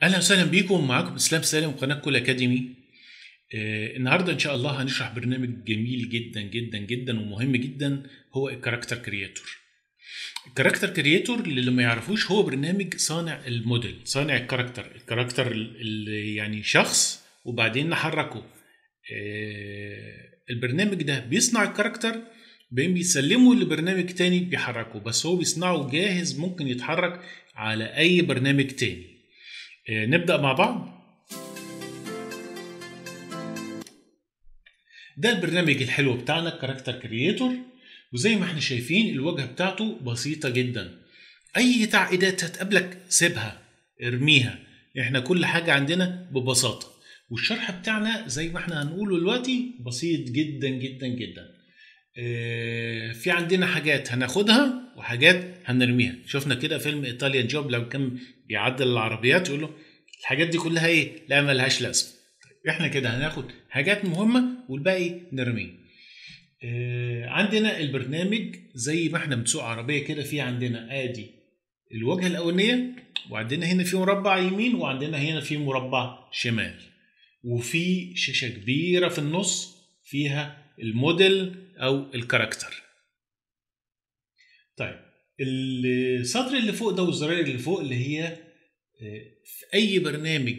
اهلا وسهلا بيكم معاكم اسلام سالم قناه كول اكاديمي آه النهارده ان شاء هنشرح هنشرح برنامج جميل جدا جدا جدا ومهم جدا هو الكاركتر كرياتور الكاركتر كرياتور اللي ما يعرفوش هو برنامج صانع الموديل صانع الكاركتر الكاركتر اللي يعني شخص وبعدين نحركه آه البرنامج ده بيصنع الكاركتر بعدين بيسلمه لبرنامج تاني بيحركه بس هو بيصنعه جاهز ممكن يتحرك على اي برنامج تاني آه، نبدأ مع بعض ده البرنامج الحلو بتاعنا كاركتر كرييتور وزي ما احنا شايفين الواجهة بتاعته بسيطة جدا اي تعقيدات هتقابلك سيبها ارميها احنا كل حاجة عندنا ببساطة والشرح بتاعنا زي ما احنا هنقوله دلوقتي بسيط جدا جدا جدا آه، في عندنا حاجات هناخدها وحاجات هنرميها شفنا كده فيلم ايطاليان جوب لو كان بيعدل العربيات يقول له الحاجات دي كلها ايه لا ملهاش لازمه طيب احنا كده هناخد حاجات مهمه والباقي نرميه آه، عندنا البرنامج زي ما احنا بنسوق عربيه كده في عندنا ادي الواجهه الاولانيه وعندنا هنا في مربع يمين وعندنا هنا في مربع شمال وفي شاشه كبيره في النص فيها الموديل او الكاركتر طيب السطر اللي فوق ده والزراير اللي فوق اللي هي في اي برنامج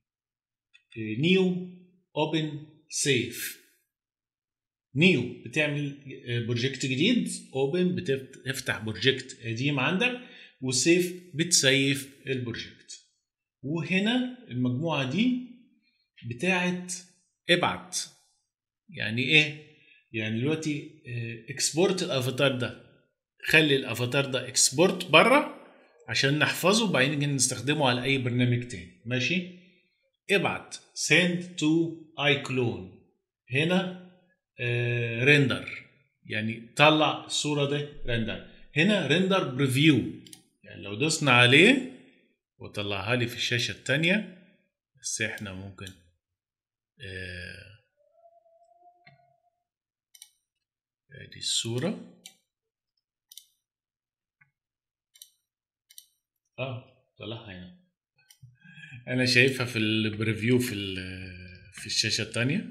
نيو اوبن سيف نيو بتعمل بروجكت جديد اوبن بتفتح بروجكت قديم عندك وسيف بتسيف البروجكت وهنا المجموعه دي بتاعت ابعت يعني ايه يعني دلوقتي اكسبورت الافاتار ده خلي الافاتار ده اكسبورت بره عشان نحفظه وبعدين نيجي نستخدمه على اي برنامج تاني ماشي ابعت send to iClone هنا ريندر uh, يعني طلع الصوره دي ريندر هنا ريندر بريفيو يعني لو دوسنا عليه وطلعها لي في الشاشه الثانيه بس احنا ممكن uh, ادي الصورة اه طلعها هنا انا شايفها في البريفيو في في الشاشة التانية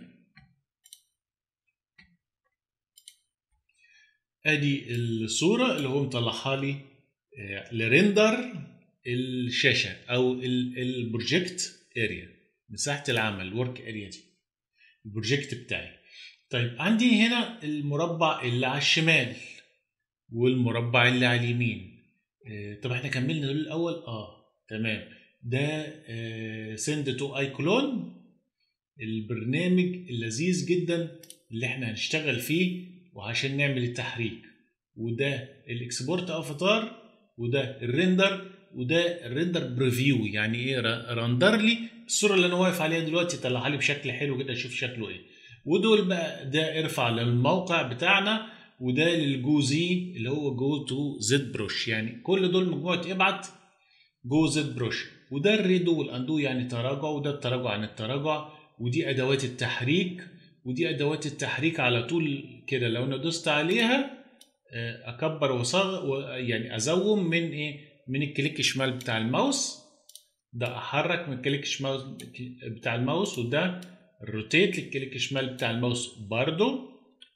ادي الصورة اللي هو مطلعها لي لريندر الشاشة او البروجكت اريا مساحة العمل ورك اريا دي البروجكت بتاعي طيب عندي هنا المربع اللي على الشمال والمربع اللي على اليمين آه طب احنا كملنا دول الاول اه تمام ده سند تو اي كلون البرنامج اللذيذ جدا اللي احنا هنشتغل فيه وعشان نعمل التحريك وده الاكسبورت افاتار وده الريندر وده الريندر بريفيو يعني ايه رندر لي الصوره اللي انا واقف عليها دلوقتي طلعها لي بشكل حلو كده اشوف شكله ايه ودول بقى ده ارفع للموقع بتاعنا وده للجو زي اللي هو جو تو زد بروش يعني كل دول مجموعه ابعت جو زد بروش وده الريدو والاندو يعني تراجع وده التراجع عن التراجع ودي ادوات التحريك ودي ادوات التحريك على طول كده لو انا دوست عليها اكبر وصغر يعني ازوم من ايه من الكليك شمال بتاع الماوس ده احرك من الكليك شمال بتاع الماوس وده الروتيت للكليك شمال بتاع الماوس برضو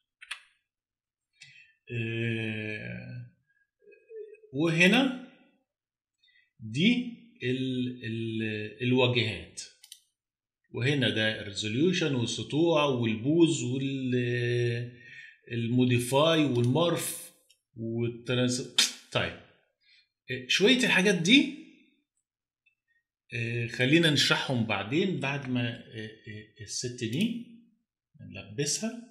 آه وهنا دي ال ال الواجهات وهنا ده الريزوليوشن والسطوع والبوز والموديفاي والمورف والترانس طيب شويه الحاجات دي خلينا نشرحهم بعدين بعد ما الست دي نلبسها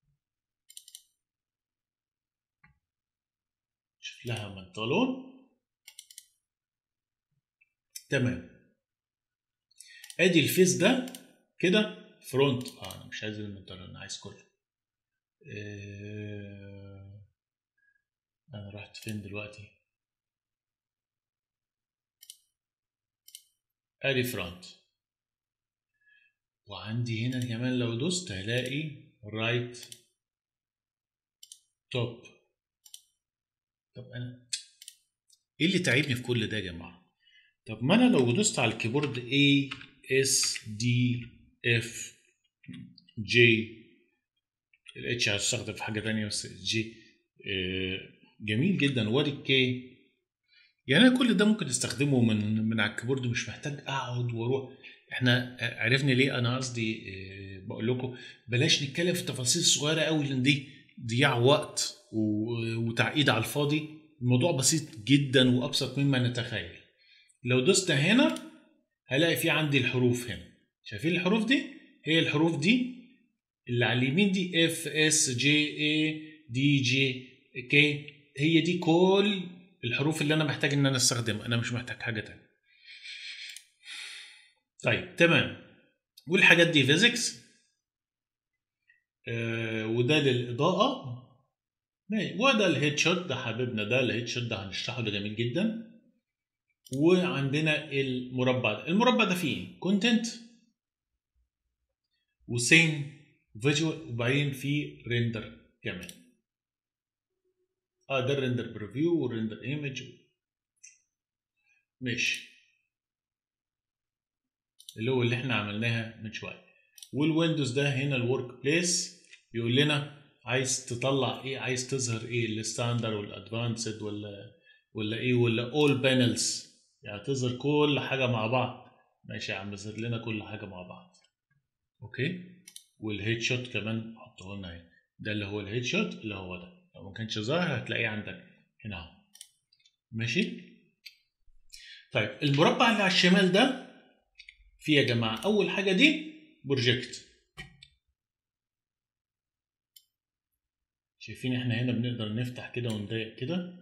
نشوف لها بنطلون تمام ادي الفيس ده كده فرونت اه انا مش عايز البنطلون انا عايز كله آه انا رحت فين دلوقتي ادي فرونت وعندي هنا كمان لو دوست هلاقي رايت توب طب انا ايه اللي تعبني في كل ده يا جماعه طب ما انا لو دوست على الكيبورد A S D F J الاتش هتستخدم في حاجه تانية بس جي جميل جدا وادي الكي يعني انا كل ده ممكن استخدمه من من على الكيبورد مش محتاج اقعد واروح احنا عرفني ليه انا قصدي بقول لكم بلاش نتكلم في التفاصيل الصغيره قوي لان دي ضياع وقت وتعقيد على الفاضي الموضوع بسيط جدا وابسط مما نتخيل لو دوست هنا هلاقي في عندي الحروف هنا شايفين الحروف دي هي الحروف دي اللي على اليمين دي اف اس جي اي دي جي كي هي دي كل الحروف اللي انا محتاج ان انا استخدمها انا مش محتاج حاجه تانية طيب تمام والحاجات دي فيزيكس آه وده للاضاءه وده الهيد شوت ده حبيبنا ده الهيد شوت ده هنشرحه ده جميل جدا وعندنا المربع ده المربع ده فيه كونتنت وسين فيجوال وبعدين في ريندر كمان اه ده الريندر بريفيو والريندر ايمج ماشي اللي هو اللي احنا عملناها من شويه والويندوز ده هنا الورك بليس بيقول لنا عايز تطلع ايه عايز تظهر ايه الستاندر والادفانسد ولا ولا ايه ولا اول بانلز يعني تظهر كل حاجه مع بعض ماشي يا عم ظهر لنا كل حاجه مع بعض اوكي والهيد شوت كمان حطه لنا هنا ده اللي هو الهيد شوت اللي هو ده لو ما كانش ظاهر هتلاقيه عندك هنا اهو ماشي طيب المربع اللي على الشمال ده فيه يا جماعه اول حاجه دي بروجكت شايفين احنا هنا بنقدر نفتح كده ونضيق كده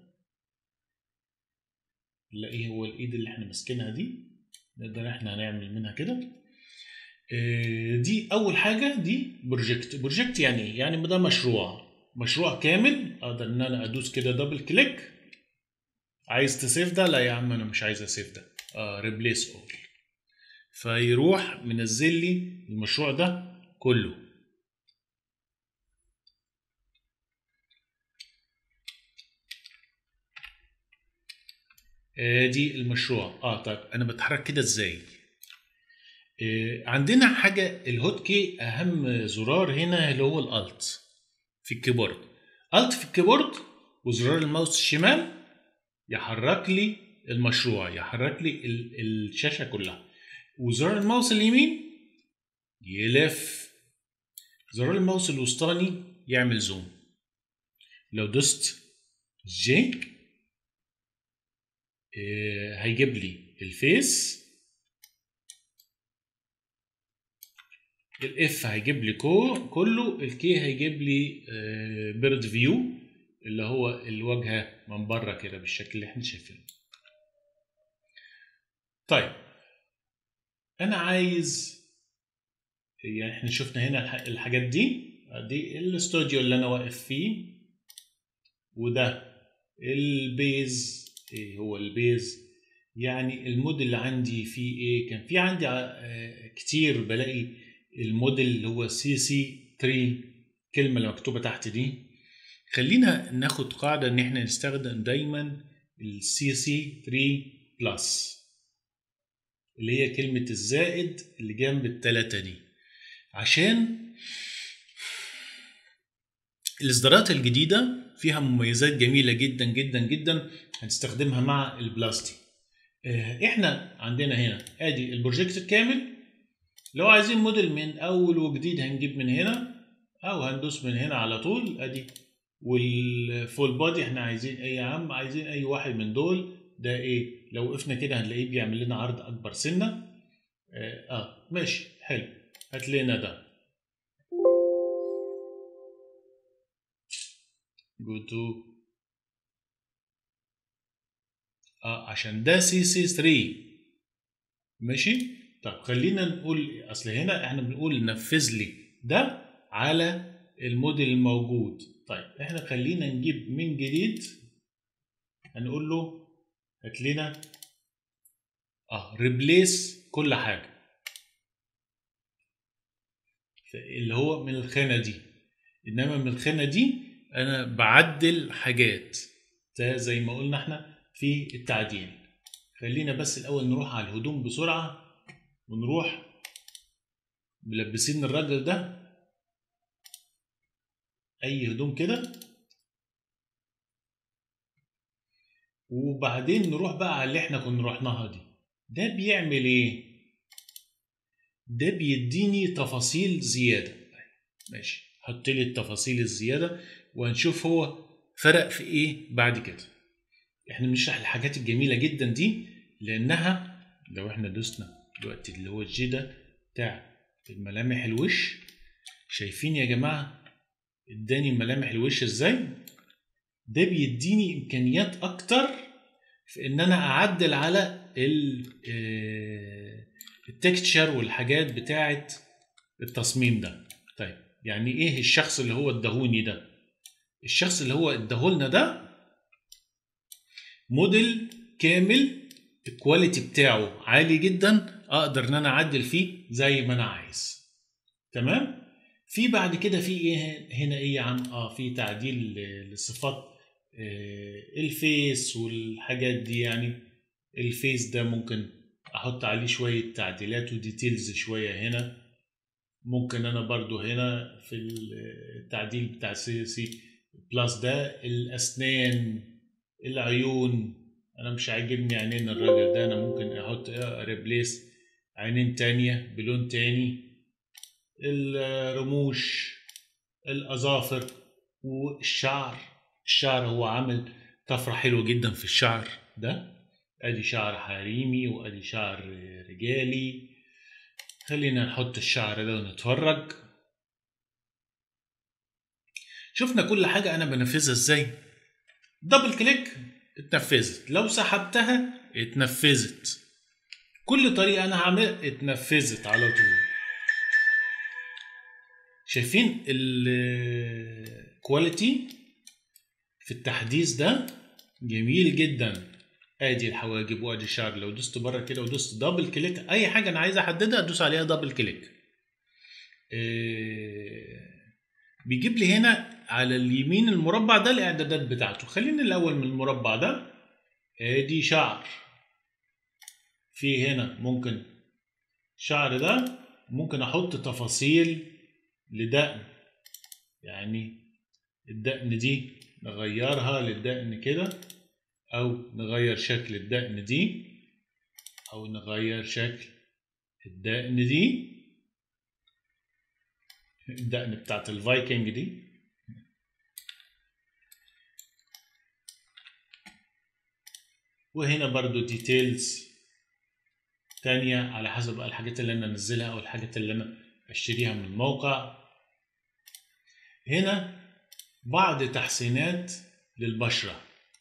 نلاقيه هو الايد اللي احنا ماسكينها دي نقدر احنا نعمل منها كده دي اول حاجه دي بروجكت بروجكت يعني ايه يعني ده مشروع مشروع كامل اقدر ان انا ادوس كده دبل كليك عايز تسيف ده لا يا عم انا مش عايز اسيف ده اه ريبليس اول فيروح منزل لي المشروع ده كله دي المشروع اه طيب انا بتحرك كده ازاي آه عندنا حاجه الهوت كي اهم زرار هنا اللي هو الالت في الكيبورد الت في الكيبورد وزرار الماوس الشمال يحرك لي المشروع يحرك لي الشاشه كلها وزرار الماوس اليمين يلف زرار الماوس الوسطاني يعمل زوم لو دوست جي هيجيب لي الفيس الاف هيجيب لي كو كله الكي هيجيب لي بيرد فيو اللي هو الواجهه من بره كده بالشكل اللي احنا شايفينه طيب انا عايز يعني احنا شفنا هنا الحاجات دي دي الاستوديو اللي انا واقف فيه وده البيز ايه هو البيز يعني الموديل اللي عندي فيه ايه كان في عندي كتير بلاقي الموديل اللي هو سي سي 3 الكلمه اللي مكتوبه تحت دي خلينا ناخد قاعده ان احنا نستخدم دايما السي سي 3 بلس اللي هي كلمه الزائد اللي جنب التلاتة دي عشان الاصدارات الجديده فيها مميزات جميله جدا جدا جدا هنستخدمها مع البلاستي احنا عندنا هنا ادي البروجكت الكامل لو عايزين موديل من اول وجديد هنجيب من هنا او هندوس من هنا على طول ادي والفول بادي احنا عايزين ايه يا عم عايزين اي واحد من دول ده ايه لو وقفنا كده هنلاقيه بيعمل لنا عرض اكبر سنه اه, آه ماشي حلو هات لنا ده go to اه عشان ده سي سي 3 ماشي طب خلينا نقول اصل هنا احنا بنقول نفذ لي ده على الموديل الموجود طيب احنا خلينا نجيب من جديد هنقول له هات لنا اه ريبليس كل حاجه اللي هو من الخانه دي انما من الخانه دي انا بعدل حاجات ده زي ما قلنا احنا في التعديل خلينا بس الاول نروح على الهدوم بسرعه ونروح ملبسين الراجل ده اي هدوم كده وبعدين نروح بقى على اللي احنا كنا رحناها دي ده بيعمل ايه ده بيديني تفاصيل زياده ماشي حط لي التفاصيل الزياده وهنشوف هو فرق في ايه بعد كده احنا بنشرح الحاجات الجميله جدا دي لانها لو احنا دوسنا دلوقتي اللي هو الجي ده بتاع الملامح الوش شايفين يا جماعه اداني ملامح الوش ازاي ده بيديني امكانيات اكتر في ان انا اعدل على التكتشر والحاجات بتاعه التصميم ده طيب يعني ايه الشخص اللي هو اداهوني ده الشخص اللي هو اداهولنا ده موديل كامل الكواليتي بتاعه عالي جدا اقدر ان انا اعدل فيه زي ما انا عايز تمام في بعد كده في ايه هنا ايه عن اه في تعديل لصفات آه الفيس والحاجات دي يعني الفيس ده ممكن احط عليه شويه تعديلات وديتيلز شويه هنا ممكن انا برضو هنا في التعديل بتاع سي سي بلس ده الاسنان العيون انا مش عاجبني عينين الراجل ده انا ممكن احط ريبليس عينين تانية بلون تاني الرموش الأظافر والشعر الشعر هو عامل طفرة حلوة جدا في الشعر ده ادي شعر حريمي وادي شعر رجالي خلينا نحط الشعر ده ونتفرج شفنا كل حاجة أنا بنفذها إزاي دبل كليك اتنفذت لو سحبتها اتنفذت كل طريقة أنا هعملها اتنفذت على طول شايفين الكواليتي في التحديث ده جميل جدا ادي الحواجب وادي الشعر لو دوست بره كده ودوست دبل كليك اي حاجه انا عايز احددها ادوس عليها دبل كليك بيجيب لي هنا على اليمين المربع ده الاعدادات بتاعته خلينا الاول من المربع ده ادي شعر في هنا ممكن شعر ده ممكن احط تفاصيل لدقن يعني الدقن دي نغيرها للدقن كده او نغير شكل الدقن دي او نغير شكل الدقن دي الدقن بتاعت الفايكنج دي وهنا برضو ديتيلز تانية على حسب الحاجات اللي انا انزلها او الحاجات اللي انا اشتريها من الموقع هنا بعض تحسينات للبشرة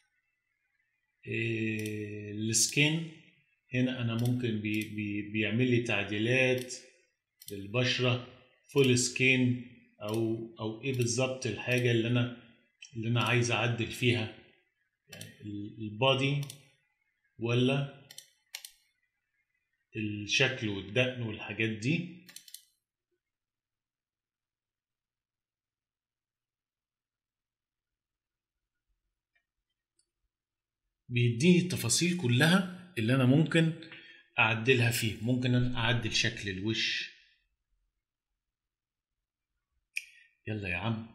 إيه السكين هنا انا ممكن بي بي بيعمل لي تعديلات للبشرة فول سكين او او ايه بالظبط الحاجة اللي انا اللي انا عايز اعدل فيها يعني البادي ولا الشكل والدقن والحاجات دي بيديني التفاصيل كلها اللي انا ممكن اعدلها فيه ممكن انا اعدل شكل الوش يلا يا عم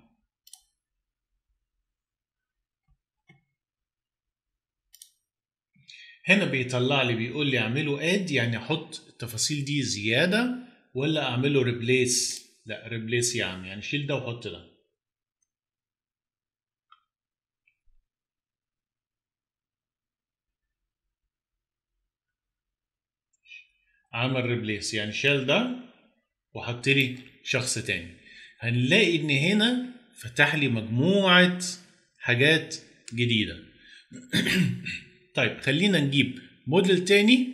هنا بيطلع لي بيقول لي اعمله اد يعني احط التفاصيل دي زياده ولا اعمله ريبليس لا ريبليس يا عم يعني شيل ده وحط ده عمل ريبليس يعني شال ده وحط لي شخص تاني هنلاقي ان هنا فتح لي مجموعه حاجات جديده طيب خلينا نجيب موديل تاني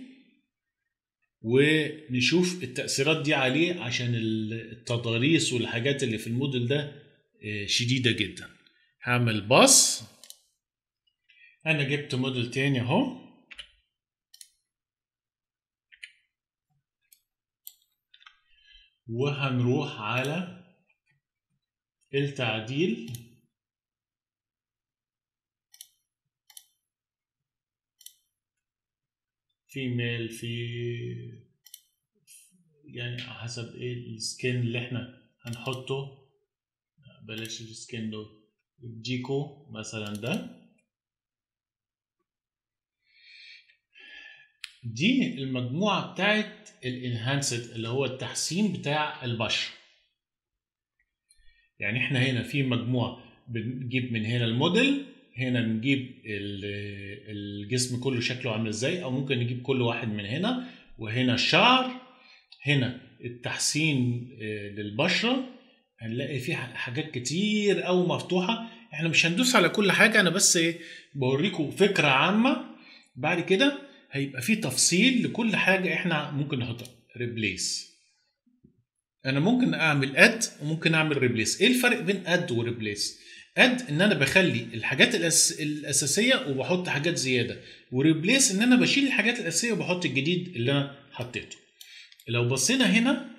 ونشوف التأثيرات دي عليه عشان التضاريس والحاجات اللي في الموديل ده شديدة جدا هعمل باص أنا جبت موديل تاني أهو وهنروح على التعديل في ميل في يعني حسب ايه السكين اللي احنا هنحطه بلاش السكين دول الديكو مثلا ده دي المجموعة بتاعت الانهانسد اللي هو التحسين بتاع البشرة يعني احنا هنا في مجموعة بنجيب من هنا الموديل هنا نجيب الجسم كله شكله عامل ازاي او ممكن نجيب كل واحد من هنا وهنا الشعر هنا التحسين للبشرة هنلاقي فيه حاجات كتير قوي مفتوحة احنا مش هندوس على كل حاجة انا بس ايه بوريكم فكرة عامة بعد كده هيبقى فيه تفصيل لكل حاجة احنا ممكن نحطها ريبليس انا ممكن اعمل اد وممكن اعمل ريبليس ايه الفرق بين اد وريبليس اد ان انا بخلي الحاجات الأس... الاساسيه وبحط حاجات زياده وريبليس ان انا بشيل الحاجات الاساسيه وبحط الجديد اللي انا حطيته لو بصينا هنا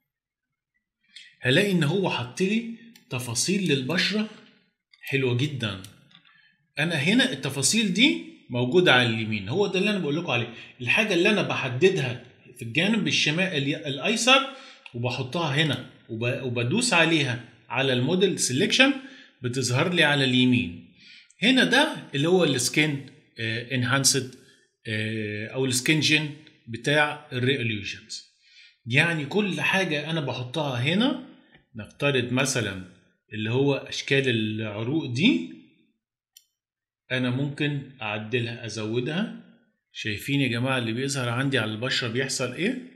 هلاقي ان هو حط لي تفاصيل للبشره حلوه جدا انا هنا التفاصيل دي موجوده على اليمين هو ده اللي انا بقول لكم عليه الحاجه اللي انا بحددها في الجانب الشمال الايسر وبحطها هنا وبدوس عليها على الموديل سيلكشن بتظهر لي على اليمين هنا ده اللي هو السكين انهانسد او السكين جين بتاع الريوليوشنز يعني كل حاجه انا بحطها هنا نفترض مثلا اللي هو اشكال العروق دي انا ممكن اعدلها ازودها شايفين يا جماعه اللي بيظهر عندي على البشره بيحصل ايه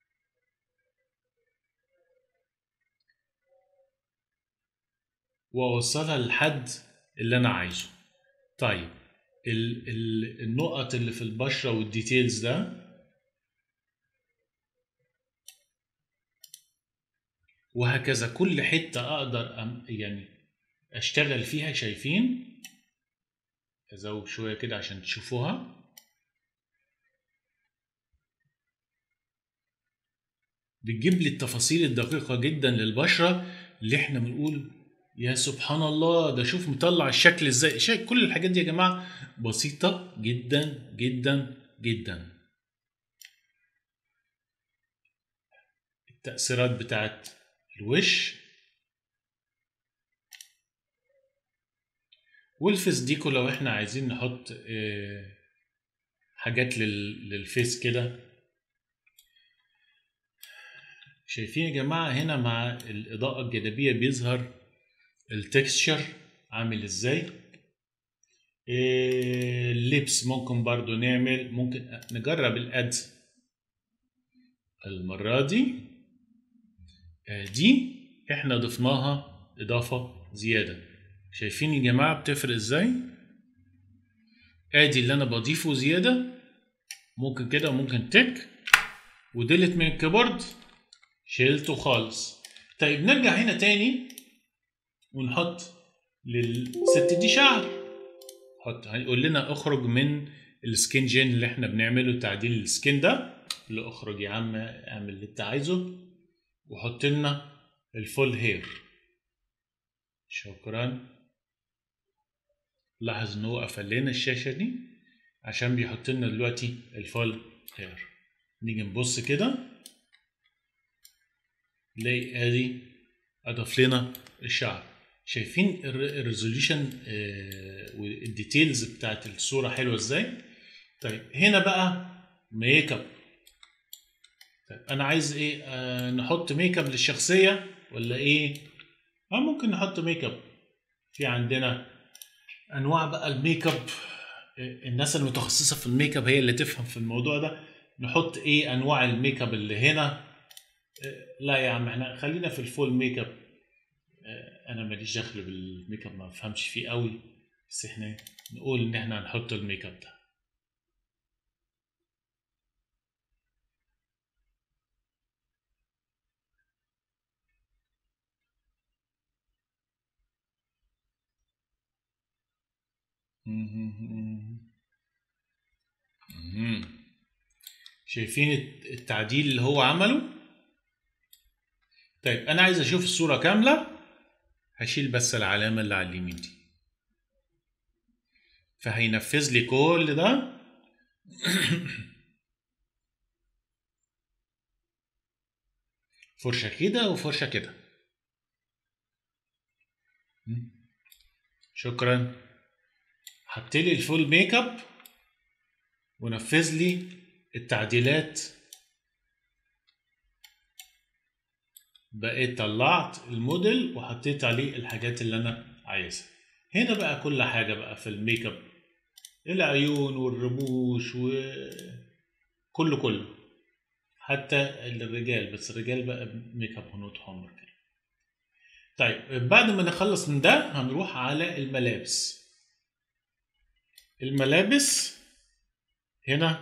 واوصلها للحد اللي انا عايزه طيب ال ال النقط اللي في البشره والديتيلز ده وهكذا كل حته اقدر أم يعني اشتغل فيها شايفين ازود شويه كده عشان تشوفوها بتجيب لي التفاصيل الدقيقه جدا للبشره اللي احنا بنقول يا سبحان الله ده شوف مطلع الشكل ازاي شايف كل الحاجات دي يا جماعه بسيطه جدا جدا جدا التاثيرات بتاعت الوش والفيس ديكو لو احنا عايزين نحط حاجات للفيس كده شايفين يا جماعه هنا مع الاضاءه الجانبيه بيظهر التكستشر عامل ازاي اللبس ممكن برضو نعمل ممكن نجرب الاد المرة دي دي احنا ضفناها اضافة زيادة شايفين يا جماعة بتفرق ازاي ادي اللي انا بضيفه زيادة ممكن كده وممكن تك وديلت من الكيبورد شيلته خالص طيب نرجع هنا تاني ونحط للست دي شعر حط هيقول لنا اخرج من السكين جين اللي احنا بنعمله تعديل السكين ده اللي اخرج يا عم اعمل اللي انت عايزه وحط لنا الفول هير شكرا لاحظ ان هو قفل لنا الشاشه دي عشان بيحط لنا دلوقتي الفول هير نيجي نبص كده نلاقي ادي اضاف لنا الشعر شايفين الريزوليوشن والديتيلز بتاعت الصوره حلوه ازاي طيب هنا بقى ميك اب طيب انا عايز ايه آه نحط ميك اب للشخصيه ولا ايه اه ممكن نحط ميك اب في عندنا انواع بقى الميك اب الناس المتخصصه في الميك اب هي اللي تفهم في الموضوع ده نحط ايه انواع الميك اب اللي هنا لا يا عم احنا خلينا في الفول ميك اب انا ماليش دخل بالميك اب ما بفهمش فيه قوي بس احنا نقول ان احنا هنحط الميك اب ده شايفين التعديل اللي هو عمله طيب انا عايز اشوف الصوره كامله هشيل بس العلامه اللي على اليمين دي فهينفذ لي كل ده فرشه كده وفرشه كده شكرا حط لي الفول ميك اب ونفذ لي التعديلات بقيت طلعت الموديل وحطيت عليه الحاجات اللي انا عايزها هنا بقى كل حاجه بقى في الميك اب العيون والرموش وكله كله حتى الرجال بس الرجال بقى ميك اب هنود حمر كده طيب بعد ما نخلص من ده هنروح على الملابس الملابس هنا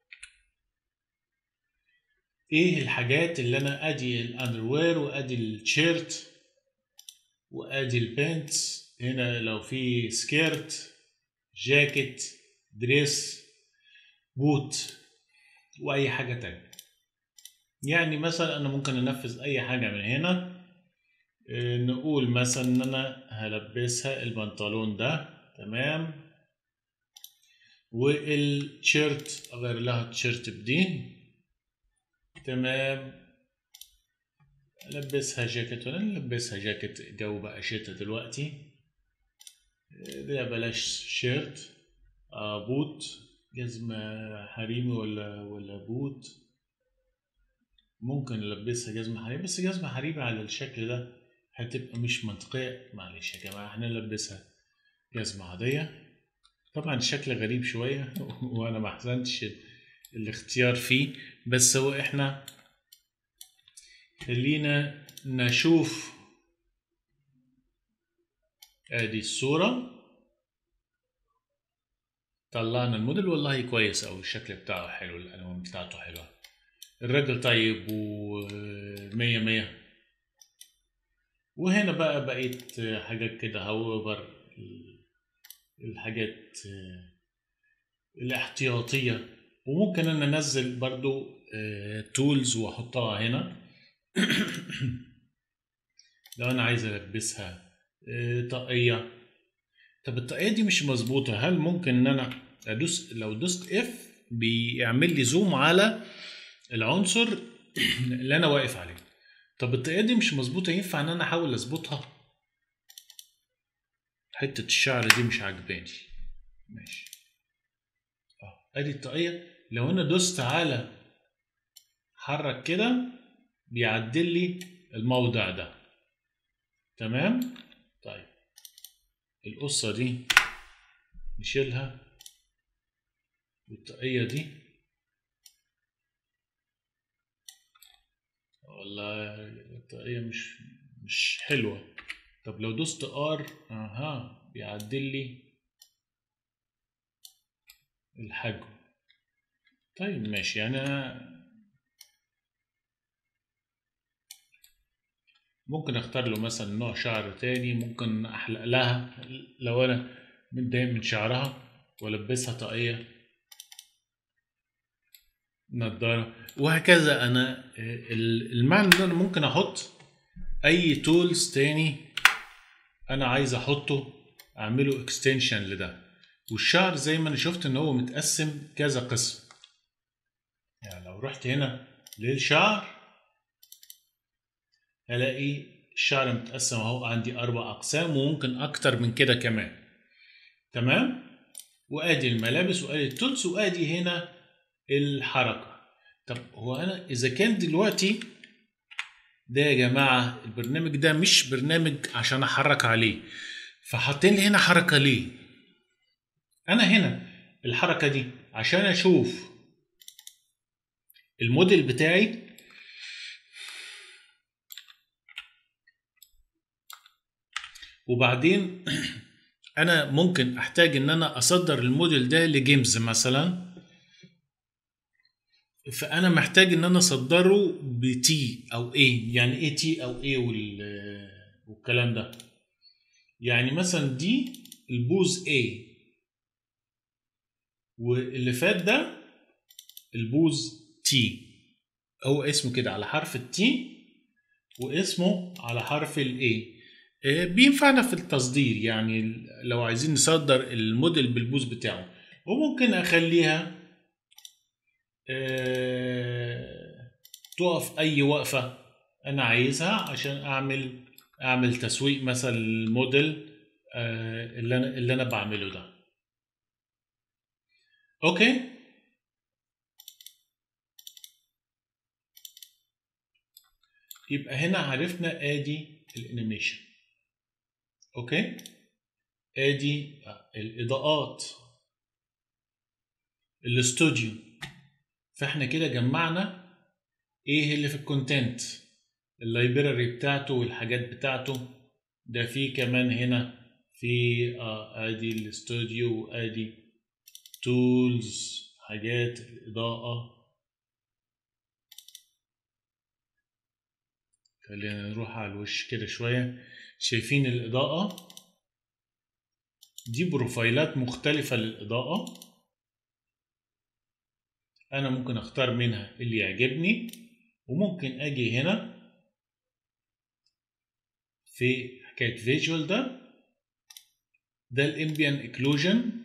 ايه الحاجات اللي انا ادي الاندروير وادي التيشيرت وادي البنتس هنا لو في سكيرت جاكيت دريس بوت واي حاجه تانية يعني مثلا انا ممكن انفذ اي حاجه من هنا نقول مثلا ان انا هلبسها البنطلون ده تمام والتيشيرت اغير لها التيشيرت بدي تمام لبسها جاكيت ولا نلبسها جاكيت جو بقى شتا دلوقتي ده بلاش شيرت آه بوت جزمة حريمي ولا ولا بوت ممكن نلبسها جزمة حريمي بس جزمة حريمي على الشكل ده هتبقى مش منطقية معلش يا جماعة احنا نلبسها جزمة عادية طبعا الشكل غريب شوية وانا ما احسنتش الاختيار فيه بس هو احنا خلينا نشوف ادي الصورة طلعنا الموديل والله كويس او الشكل بتاعه حلو الالوان بتاعته حلوة الراجل طيب ومية مية وهنا بقى بقيت حاجات كده هوبر الحاجات الاحتياطية وممكن انا انزل برضو تولز واحطها هنا لو انا عايز البسها طاقية طب الطاقية دي مش مظبوطة هل ممكن ان انا ادوس لو دوست اف بيعمل لي زوم على العنصر اللي انا واقف عليه طب الطاقية دي مش مظبوطة ينفع ان انا احاول اظبطها حتة الشعر دي مش عجباني ماشي اه ادي الطاقية لو انا دوست على حرك كده بيعدل لي الموضع ده تمام طيب القصة دي نشيلها والطاقية دي والله الطاقية مش مش حلوة طب لو دوست ار اها بيعدل لي الحجم طيب ماشي يعني أنا ممكن اختار له مثلا نوع شعر تاني ممكن احلق لها لو انا متضايق من شعرها والبسها طاقية نضارة وهكذا انا المعنى ده انا ممكن احط اي تولز تاني انا عايز احطه اعمله اكستنشن لده والشعر زي ما انا شفت ان هو متقسم كذا قسم يعني لو رحت هنا للشعر هلاقي الشعر متقسم اهو عندي اربع اقسام وممكن اكتر من كده كمان تمام وادي الملابس وادي التولز وادي هنا الحركه طب هو انا اذا كان دلوقتي ده يا جماعه البرنامج ده مش برنامج عشان احرك عليه فحاطين لي هنا حركه ليه انا هنا الحركه دي عشان اشوف الموديل بتاعي وبعدين انا ممكن احتاج ان انا اصدر الموديل ده لجيمز مثلا فانا محتاج ان انا اصدره بتي او ايه يعني ايه تي او ايه والكلام ده يعني مثلا دي البوز A واللي فات ده البوز تي هو اسمه كده على حرف التي واسمه على حرف الاي بينفعنا في التصدير يعني لو عايزين نصدر الموديل بالبوز بتاعه وممكن اخليها أه تقف اي وقفه انا عايزها عشان اعمل اعمل تسويق مثلا للموديل آه، اللي انا اللي انا بعمله ده اوكي يبقى هنا عرفنا ادي الانيميشن اوكي ادي الاضاءات الاستوديو فاحنا كده جمعنا ايه اللي في الكونتنت اللايبراري بتاعته والحاجات بتاعته ده في كمان هنا في آه ادي الاستوديو وادي تولز حاجات الاضاءه خلينا نروح على الوش كده شويه شايفين الاضاءه دي بروفايلات مختلفه للاضاءه انا ممكن اختار منها اللي يعجبني وممكن اجي هنا في حكايه فيجوال ده ده الامبيان اكلوجن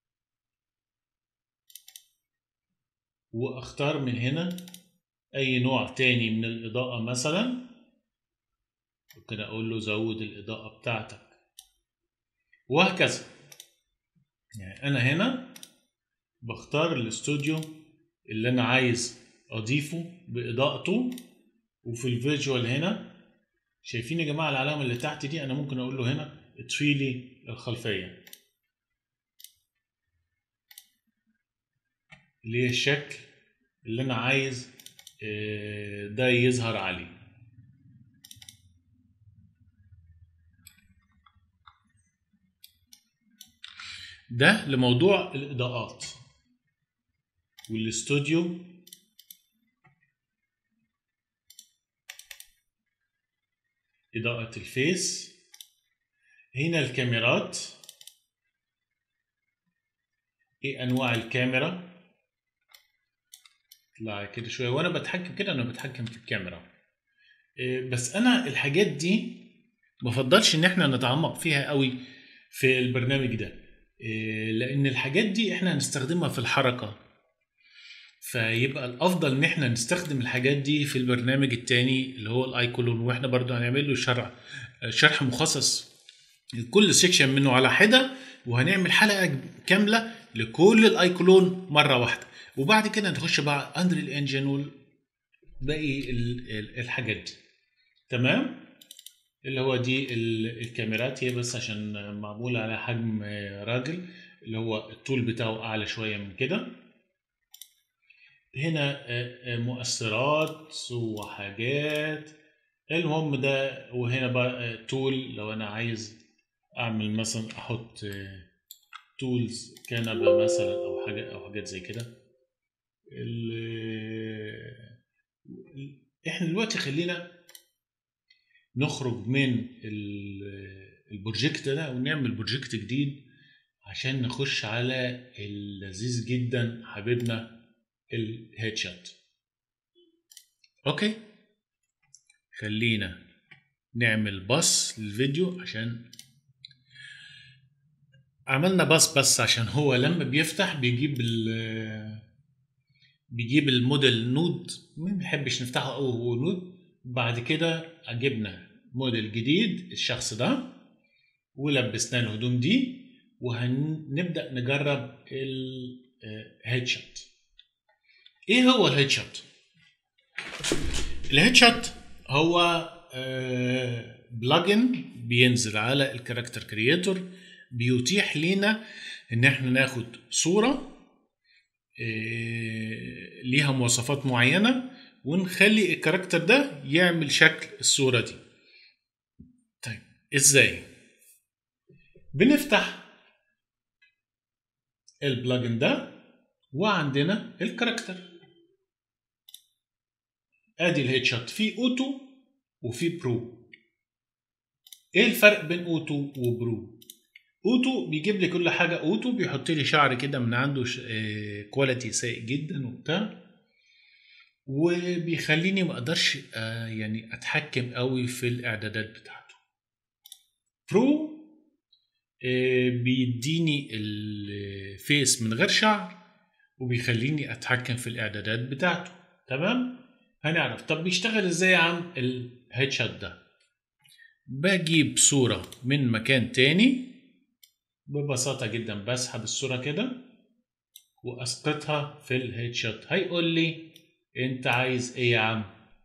واختار من هنا اي نوع تاني من الاضاءه مثلا ممكن اقول له زود الاضاءه بتاعتك وهكذا يعني انا هنا بختار الاستوديو اللي انا عايز اضيفه باضاءته وفي الفيجوال هنا شايفين يا جماعه العلامه اللي تحت دي انا ممكن اقول له هنا اطفي لي الخلفيه اللي هي الشكل اللي انا عايز ده يظهر عليه ده لموضوع الاضاءات والاستوديو إضاءة الفيس هنا الكاميرات ايه انواع الكاميرا اطلع كده شويه وانا بتحكم كده انا بتحكم في الكاميرا إيه بس انا الحاجات دي بفضلش ان احنا نتعمق فيها قوي في البرنامج ده إيه لان الحاجات دي احنا هنستخدمها في الحركه فيبقى الافضل ان احنا نستخدم الحاجات دي في البرنامج التاني اللي هو الايكولون واحنا برضو هنعمل له شرح شرح مخصص لكل سيكشن منه على حده وهنعمل حلقه كامله لكل الايكولون مره واحده وبعد كده نخش بقى اندريل انجن وباقي الحاجات دي تمام اللي هو دي الكاميرات هي بس عشان معموله على حجم راجل اللي هو الطول بتاعه اعلى شويه من كده هنا مؤثرات وحاجات المهم ده وهنا بقى تول لو انا عايز اعمل مثلا احط تولز كنبه مثلا او حاجه او حاجات زي كده احنا دلوقتي خلينا نخرج من البروجكت ده ونعمل بروجكت جديد عشان نخش على اللذيذ جدا حبيبنا الهيد شوت اوكي خلينا نعمل باص للفيديو عشان عملنا باص بس عشان هو لما بيفتح بيجيب ال بيجيب الموديل نود ما بنحبش نفتحه قوي هو نود بعد كده جبنا موديل جديد الشخص ده ولبسنا له الهدوم دي وهنبدا نجرب الهيد شوت ايه هو الهيد شوت الهيد شوت هو بلجن بينزل على الكاركتر كرييتور بيتيح لينا ان احنا ناخد صوره ليها مواصفات معينه ونخلي الكاركتر ده يعمل شكل الصوره دي طيب ازاي بنفتح البلجن ده وعندنا الكاركتر ادي الهيد شوت في اوتو وفي برو ايه الفرق بين اوتو وبرو اوتو بيجيب لي كل حاجه اوتو بيحط لي شعر كده من عنده كواليتي سيء جدا وبتاع وبيخليني ما اقدرش يعني اتحكم قوي في الاعدادات بتاعته برو بيديني الفيس من غير شعر وبيخليني اتحكم في الاعدادات بتاعته تمام هنعرف طب بيشتغل ازاي يا عم الهيد شوت ده بجيب صورة من مكان تاني ببساطة جدا بسحب الصورة كده واسقطها في الهيد شوت هيقول لي انت عايز ايه يا عم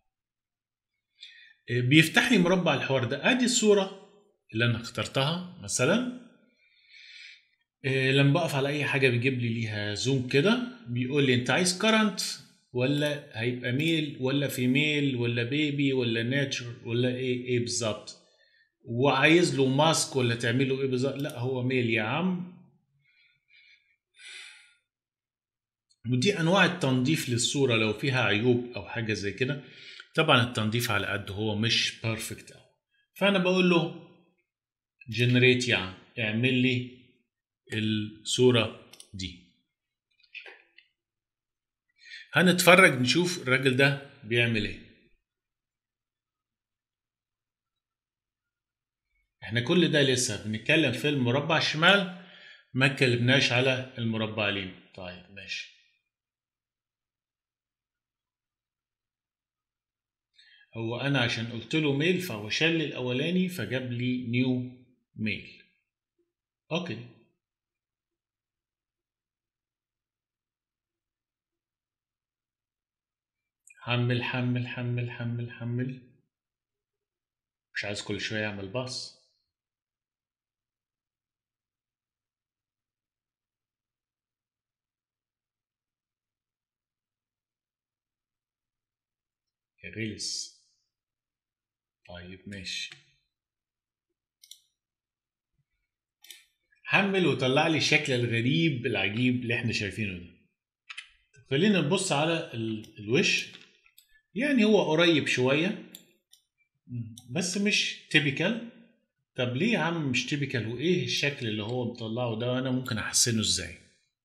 بيفتح لي مربع الحوار ده ادي الصورة اللي انا اخترتها مثلا لما بقف على اي حاجة بيجيب لي ليها زوم كده بيقول لي انت عايز كرنت ولا هيبقى ميل ولا فيميل ولا بيبي ولا ناتشر ولا ايه ايه بالظبط وعايز له ماسك ولا تعمل له ايه بالظبط لا هو ميل يا عم ودي انواع التنظيف للصوره لو فيها عيوب او حاجه زي كده طبعا التنظيف على قد هو مش بيرفكت قوي فانا بقول له جنريت يا عم اعمل لي الصوره دي هنتفرج نشوف الراجل ده بيعمل ايه احنا كل ده لسه بنتكلم في المربع الشمال ما اتكلمناش على المربع اليمين طيب ماشي هو انا عشان قلت له ميل فهو شال الاولاني فجاب لي نيو ميل اوكي حمل حمل حمل حمل حمل مش عايز كل شويه يعمل باص غلس طيب ماشي حمل وطلع لي الشكل الغريب العجيب اللي احنا شايفينه ده خلينا نبص على ال- الوش يعني هو قريب شوية بس مش تيبيكال طب ليه يا عم مش تيبيكال وايه الشكل اللي هو مطلعه ده وانا ممكن احسنه ازاي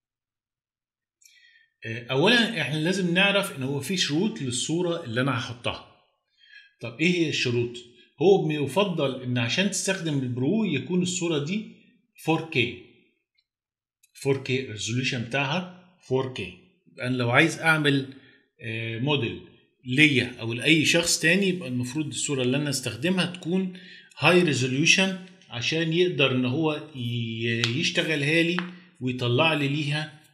اولا احنا لازم نعرف ان هو في شروط للصورة اللي انا هحطها طب ايه هي الشروط هو بيفضل ان عشان تستخدم البرو يكون الصورة دي 4K 4K الريزوليوشن بتاعها 4K انا لو عايز اعمل موديل ليا او لاي شخص تاني يبقى المفروض الصوره اللي انا استخدمها تكون هاي ريزوليوشن عشان يقدر ان هو يشتغلها لي ويطلع لي ليها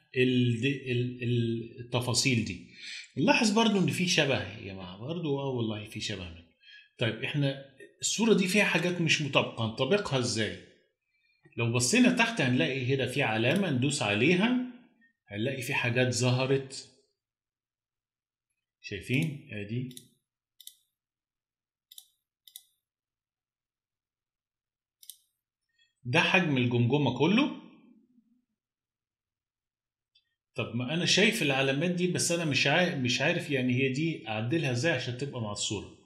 التفاصيل دي نلاحظ برضو ان في شبه يا جماعه برضو اه والله في شبه منه طيب احنا الصوره دي فيها حاجات مش مطابقه نطبقها ازاي لو بصينا تحت هنلاقي هنا في علامه ندوس عليها هنلاقي في حاجات ظهرت شايفين ادي ده حجم الجمجمه كله طب ما انا شايف العلامات دي بس انا مش عارف مش عارف يعني هي دي اعدلها ازاي عشان تبقى مع الصوره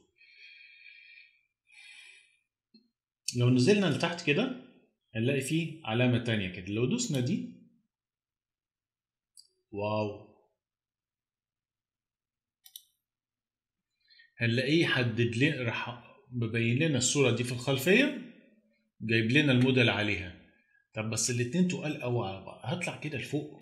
لو نزلنا لتحت كده هنلاقي فيه علامه تانية كده لو دوسنا دي واو هنلاقيه حدد لنا راح مبين لنا الصوره دي في الخلفيه جايب لنا الموديل عليها طب بس الاتنين تقال قوي على بعض هطلع كده لفوق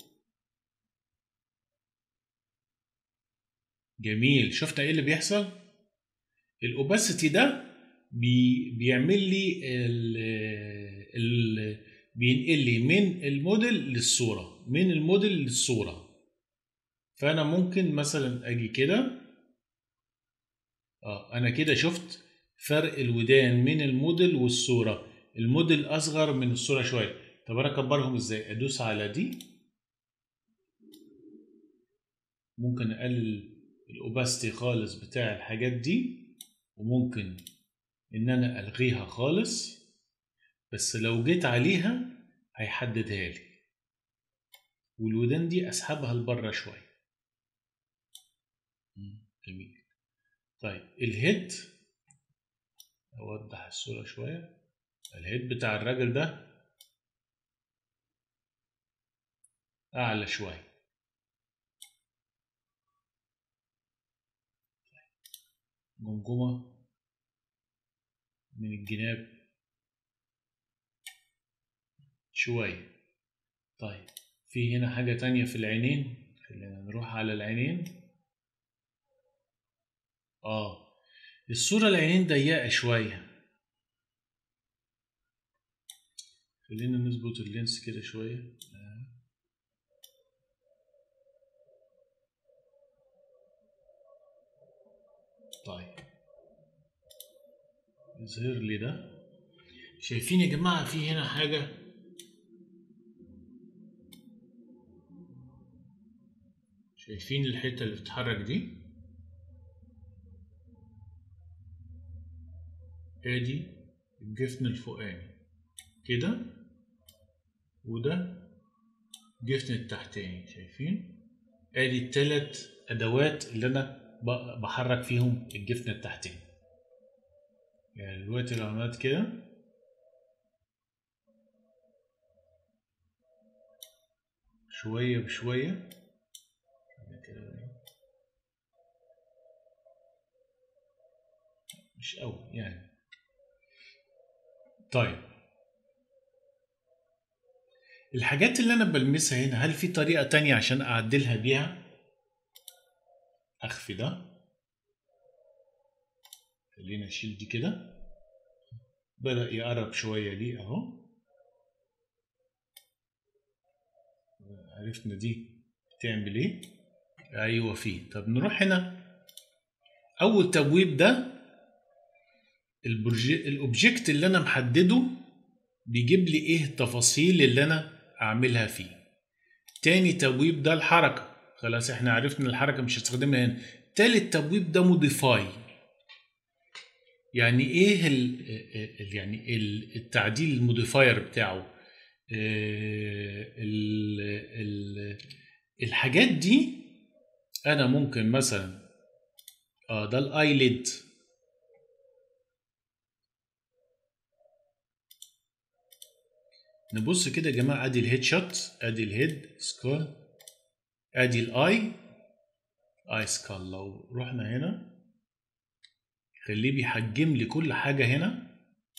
جميل شفنا ايه اللي بيحصل الاوباسيتي ده بي بيعمل لي ال ال بينقل لي من الموديل للصوره من الموديل للصوره فانا ممكن مثلا اجي كده اه انا كده شفت فرق الودان من الموديل والصوره الموديل اصغر من الصوره شويه طب انا اكبرهم ازاي ادوس على دي ممكن اقلل الاوباستي خالص بتاع الحاجات دي وممكن ان انا الغيها خالص بس لو جيت عليها هيحددها لي والودان دي اسحبها لبره شويه جميل طيب الهيد اوضح الصوره شويه الهيد بتاع الراجل ده اعلى شويه جمجمه من الجناب شويه طيب في هنا حاجه تانية في العينين خلينا نروح على العينين اه الصورة العينين ضيقة شوية خلينا نظبط اللينس كده شوية آه. طيب يظهر لي ده شايفين يا جماعة في هنا حاجة شايفين الحتة اللي بتتحرك دي ادي الجفن الفوقاني كده وده الجفن التحتاني شايفين ادي التلات ادوات اللي انا ب- بحرك فيهم الجفن التحتاني يعني دلوقتي لو عملت كده شوية بشوية كده مش قوي يعني طيب الحاجات اللي انا بلمسها هنا هل في طريقة تانية عشان اعدلها بيها اخفي ده خلينا اشيل دي كده بدأ يقرب شوية ليه اهو عرفنا دي بتعمل ايه ايوه فيه طب نروح هنا اول تبويب ده البروجي... الاوبجكت اللي انا محدده بيجيب لي ايه التفاصيل اللي انا اعملها فيه تاني تبويب ده الحركة خلاص احنا عرفنا الحركة مش هستخدمها هنا تالت تبويب ده موديفاي يعني ايه ال... ال- يعني ال- التعديل الموديفاير بتاعه آه، ال... ال... الحاجات دي انا ممكن مثلا اه ده الايليد نبص كده يا جماعه ادي الهيد شوت ادي الهيد سكول ادي الاي اي سكال لو رحنا هنا خليه بيحجم لي كل حاجه هنا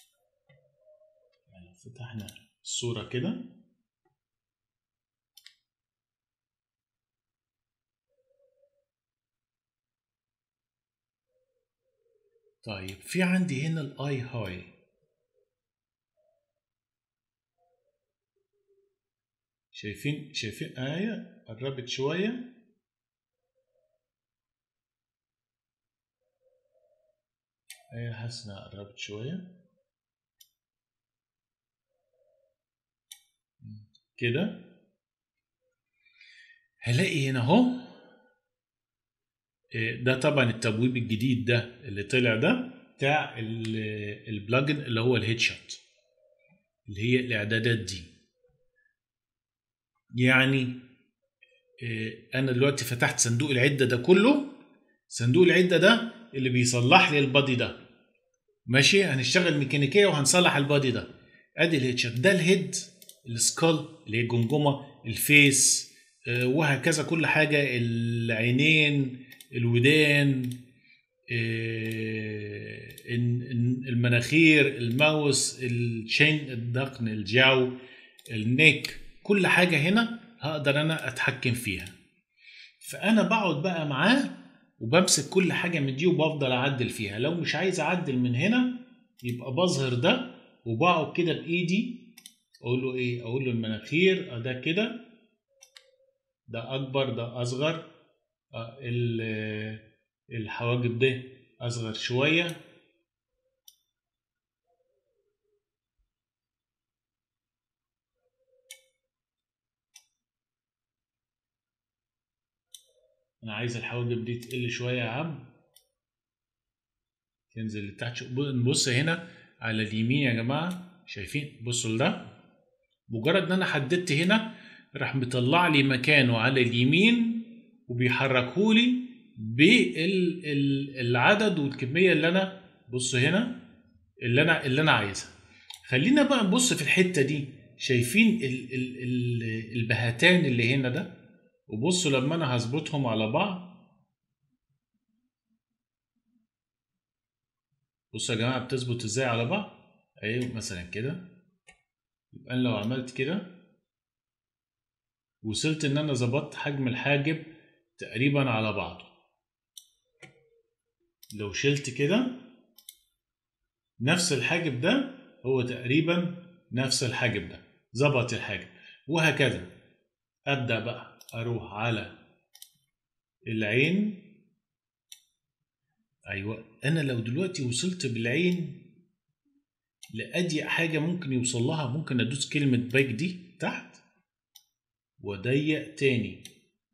يعني لو فتحنا الصوره كده طيب في عندي هنا الاي هاي شايفين شايفين آية قربت شوية آية حاسس إنها قربت شوية كده هلاقي هنا أهو إيه، ده طبعا التبويب الجديد ده اللي طلع ده بتاع ال- البلجن اللي هو الهيد شوت اللي هي الاعدادات دي يعني إيه، انا دلوقتي فتحت صندوق العده ده كله صندوق العده ده اللي بيصلح لي البادي ده ماشي هنشتغل ميكانيكيه وهنصلح البادي ده ادي الهيد شوت ده الهيد السكال اللي هي الجمجمه الفيس آه، وهكذا كل حاجه العينين الودان آه، الن- الن- المناخير الماوس الشين الدقن الجو النيك كل حاجه هنا هقدر انا اتحكم فيها فانا بقعد بقى معاه وبمسك كل حاجه من دي وبفضل اعدل فيها لو مش عايز اعدل من هنا يبقى بظهر ده وبقعد كده بايدي اقول له ايه اقول له المناخير آه ده كده ده اكبر ده اصغر آه ال- آه، الحواجب ده اصغر شويه انا عايز الحواجب دي تقل شويه يا عم تنزل لتحت شو- نبص هنا على اليمين يا جماعه شايفين بصوا لده مجرد ان انا حددت هنا راح مطلع لي مكانه على اليمين وبيحركه لي بالعدد والكميه اللي انا بص هنا اللي انا اللي انا عايزها خلينا بقى نبص في الحته دي شايفين ال ال ال البهتان اللي هنا ده وبصوا لما انا هظبطهم على بعض بصوا يا جماعه بتظبط ازاي على بعض ايوه مثلا كده يبقى انا لو عملت كده وصلت ان انا ظبطت حجم الحاجب تقريبا على بعضه لو شلت كده نفس الحاجب ده هو تقريبا نفس الحاجب ده ظبط الحاجب وهكذا ابدا بقى اروح على العين ايوه انا لو دلوقتي وصلت بالعين لأضيق حاجة ممكن يوصل لها ممكن أدوس كلمة باك دي تحت وأضيق تاني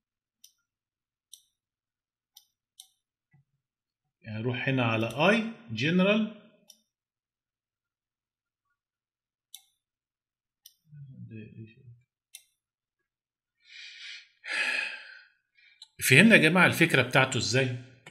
يعني أروح هنا على اي جنرال فهمنا يا جماعة الفكرة بتاعته ازاي؟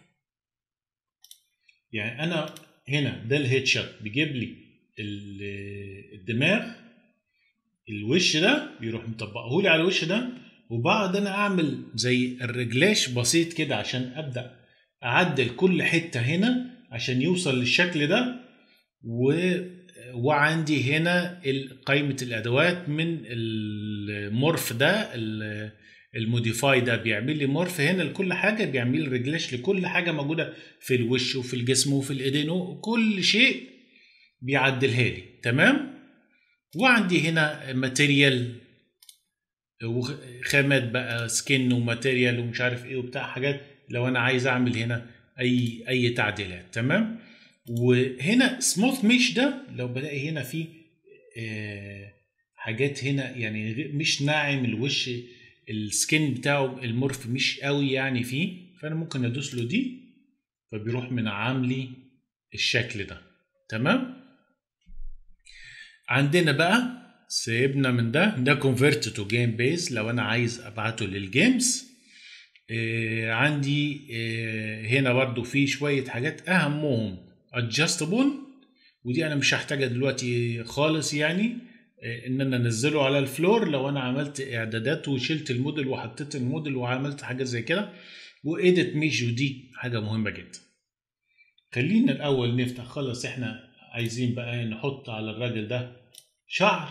يعني أنا هنا ده الهيد شوت بيجيب لي الدماغ الوش ده بيروح مطبقه لي على الوش ده وبقعد انا اعمل زي الرجلاش بسيط كده عشان ابدا اعدل كل حته هنا عشان يوصل للشكل ده و... وعندي هنا قائمه الادوات من المورف ده الموديفاي ده بيعمل لي مورف هنا لكل حاجه بيعمل لي رجلاش لكل حاجه موجوده في الوش وفي الجسم وفي الايدين وكل شيء بيعدلها لي تمام وعندي هنا ماتيريال وخامات بقى سكن وماتيريال ومش عارف ايه وبتاع حاجات لو انا عايز اعمل هنا اي اي تعديلات تمام وهنا سموث ميش ده لو بلاقي هنا في آه حاجات هنا يعني مش ناعم الوش السكن بتاعه المورف مش قوي يعني فيه فانا ممكن ادوس له دي فبيروح منعم لي الشكل ده تمام عندنا بقى سيبنا من ده ده convert to game base لو انا عايز ابعته للجيمز آه عندي آه هنا برضو في شوية حاجات اهمهم adjustable ودي انا مش هحتاجها دلوقتي خالص يعني آه ان انا انزله على الفلور لو انا عملت اعدادات وشلت الموديل وحطيت الموديل وعملت حاجة زي كده وايديت ميجو دي حاجة مهمة جدا خلينا الاول نفتح خلص احنا عايزين بقى نحط على الراجل ده شعر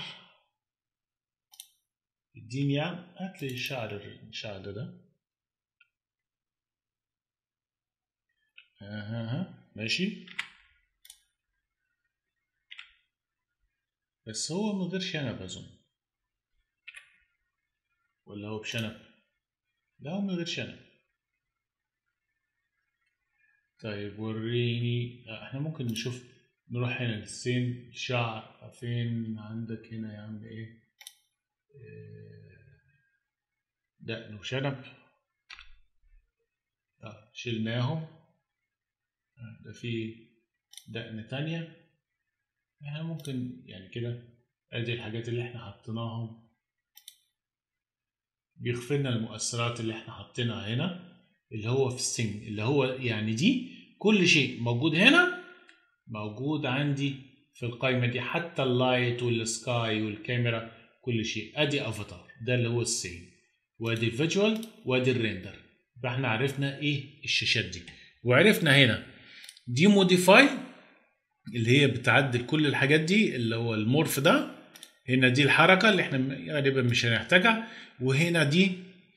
اديني يعني هات لي الشعر الشعر ده اها ها ماشي بس هو من غير شنب اظن ولا هو بشنب لا هو من غير شنب طيب وريني احنا ممكن نشوف نروح هنا للسين شعر فين عندك هنا يا عم ايه دقن وشنب اه شلناهم ده في دقن تانية احنا ممكن يعني كده ادي الحاجات اللي احنا حطيناهم بيغفلنا المؤثرات اللي احنا حطيناها هنا اللي هو في السن اللي هو يعني دي كل شيء موجود هنا موجود عندي في القائمة دي حتى اللايت والسكاي والكاميرا كل شيء ادي افاتار ده اللي هو السين وادي الفيجوال وادي الريندر يبقى احنا عرفنا ايه الشاشات دي وعرفنا هنا دي موديفاي اللي هي بتعدل كل الحاجات دي اللي هو المورف ده هنا دي الحركة اللي احنا غالبا مش هنحتاجها وهنا دي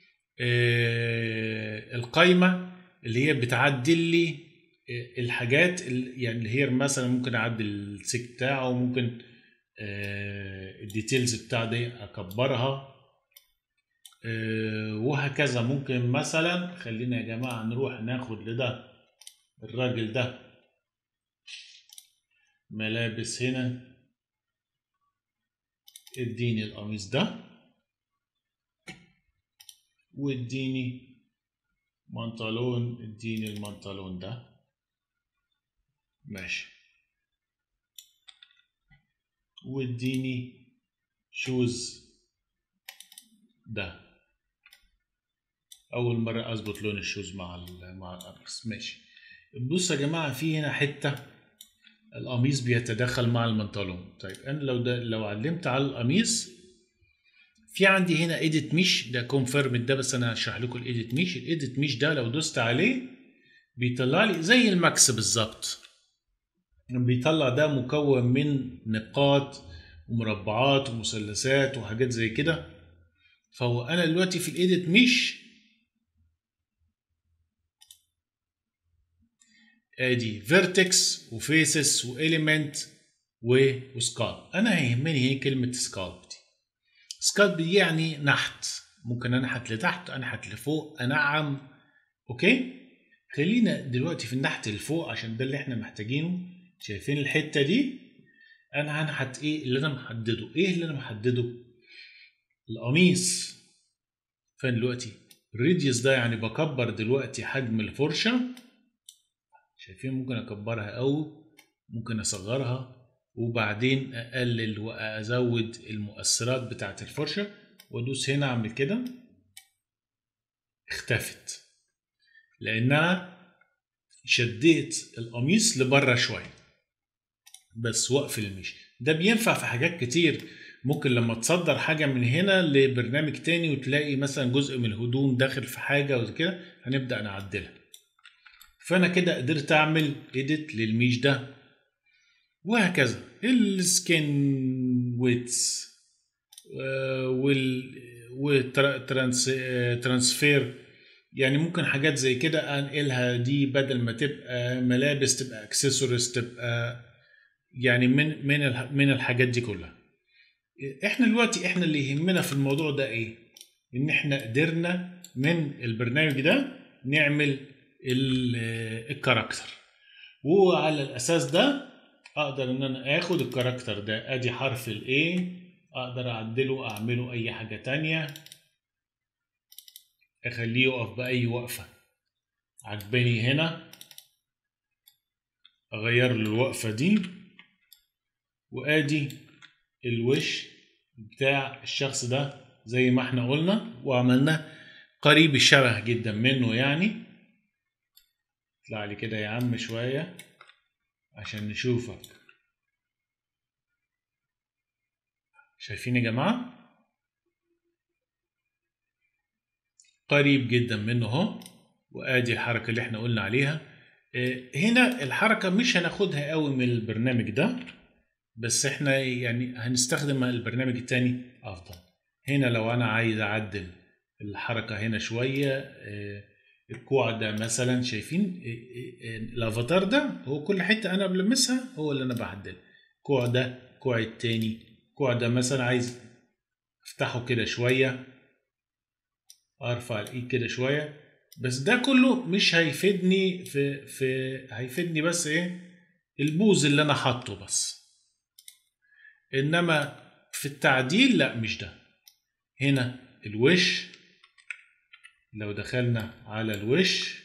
آه القايمة اللي هي بتعدل لي الحاجات يعني اللي هي مثلا ممكن اعدل السيك بتاعه ممكن آه الديتيلز بتاع دي اكبرها آه وهكذا ممكن مثلا خلينا يا جماعة نروح ناخد لده الراجل ده ملابس هنا اديني القميص ده واديني منطلون اديني المنطلون ده ماشي واديني شوز ده اول مره اظبط لون الشوز مع مع القميص ماشي بصوا يا جماعه في هنا حته القميص بيتداخل مع البنطلون طيب انا لو ده لو علمت على القميص في عندي هنا ايديت ميش ده كونفيرم ده بس انا هشرح لكم الايديت ميش الايديت ميش ده لو دوست عليه بيطلع لي زي الماكس بالظبط بيطلع ده مكون من نقاط ومربعات ومثلثات وحاجات زي كده فهو انا دلوقتي في الايديت ميش ادي فيرتكس وفيسس واليمنت وسكالب انا هيهمني هي كلمه سكالب دي سكالب يعني نحت ممكن انحت لتحت انحت لفوق انعم اوكي خلينا دلوقتي في النحت اللي فوق عشان ده اللي احنا محتاجينه شايفين الحته دي انا هنحت ايه اللي انا محدده ايه اللي انا محدده القميص فين دلوقتي الريديوس ده يعني بكبر دلوقتي حجم الفرشه شايفين ممكن اكبرها او ممكن اصغرها وبعدين اقلل وازود المؤثرات بتاعه الفرشه وادوس هنا اعمل كده اختفت لان انا شديت القميص لبره شويه بس واقفل المش ده بينفع في حاجات كتير ممكن لما تصدر حاجه من هنا لبرنامج تاني وتلاقي مثلا جزء من الهدوم داخل في حاجه وكده هنبدا نعدلها فانا كده قدرت اعمل ايديت للميش ده وهكذا السكين ويتس وال والترانسفير يعني ممكن حاجات زي كده انقلها دي بدل ما تبقى ملابس تبقى اكسسوارز تبقى يعني من من من الحاجات دي كلها احنا دلوقتي احنا اللي يهمنا في الموضوع ده ايه ان احنا قدرنا من البرنامج ده نعمل الكاركتر وعلى الاساس ده اقدر ان انا اخد الكاركتر ده ادي حرف الاي اقدر اعدله اعمله اي حاجه تانية اخليه يقف باي وقفه عجباني هنا اغير له الوقفه دي وادي الوش بتاع الشخص ده زي ما احنا قلنا وعملنا قريب الشبه جدا منه يعني اطلع لي كده يا عم شويه عشان نشوفك شايفين يا جماعه قريب جدا منه اهو وادي الحركه اللي احنا قلنا عليها هنا الحركه مش هناخدها قوي من البرنامج ده بس احنا يعني هنستخدم البرنامج التاني افضل هنا لو انا عايز اعدل الحركه هنا شويه الكوع ده مثلا شايفين الافاتار ده هو كل حته انا بلمسها هو اللي انا بعدل الكوع ده الكوع التاني الكوع ده مثلا عايز افتحه كده شويه ارفع الايد كده شويه بس ده كله مش هيفيدني في في هيفيدني بس ايه البوز اللي انا حاطه بس انما في التعديل لا مش ده هنا الوش لو دخلنا على الوش